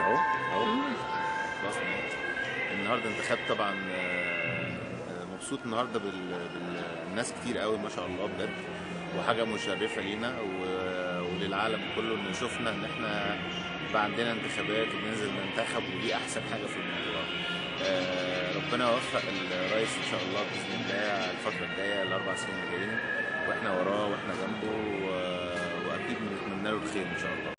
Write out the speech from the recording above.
اهو اهو خلاص النهارده انتخاب طبعا آه، آه، مبسوط النهارده بال- بالناس كتير قوي ما شاء الله بجد وحاجه مشرفه لينا و- وللعالم كله ان شفنا ان احنا بقى عندنا انتخابات وبننزل ننتخب ودي احسن حاجه في الموضوع آه، ربنا يوفق الرئيس ان شاء الله باذن الله الفتره الجايه الاربع سنين الجايين واحنا وراه واحنا جنبه و- واكيد بنتمنى له الخير ان شاء الله